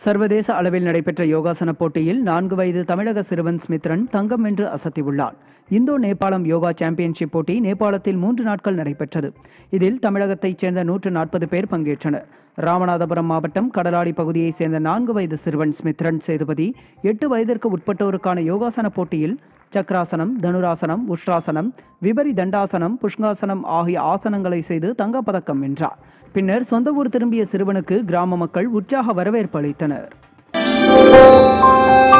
சர்வதேச அளவில் நடைபெற்ற யோகாசன போட்டியில் நான்கு வயது தமிழக சிறுவன் ஸ்மித்ரன் தங்கம் வென்று அசத்தியுள்ளார் இந்தோ நேபாளம் யோகா சாம்பியன்ஷிப் போட்டி நேபாளத்தில் மூன்று நாட்கள் நடைபெற்றது இதில் தமிழகத்தைச் சேர்ந்த நூற்று நாற்பது பேர் பங்கேற்றனர் ராமநாதபுரம் மாவட்டம் கடலாடி பகுதியைச் சேர்ந்த நான்கு வயது சிறுவன் ஸ்மித்ரன் சேதுபதி எட்டு வயதிற்கு உட்பட்டோருக்கான யோகாசன போட்டியில் சக்ராசனம் தனுராசனம் உஷ்ராசனம் விபரி தண்டாசனம் புஷ்காசனம் ஆகிய ஆசனங்களை செய்து தங்கப்பதக்கம் வென்றார் பின்னர் சொந்த ஊர் திரும்பிய சிறுவனுக்கு கிராம மக்கள் உற்சாக வரவேற்பு அளித்தனர்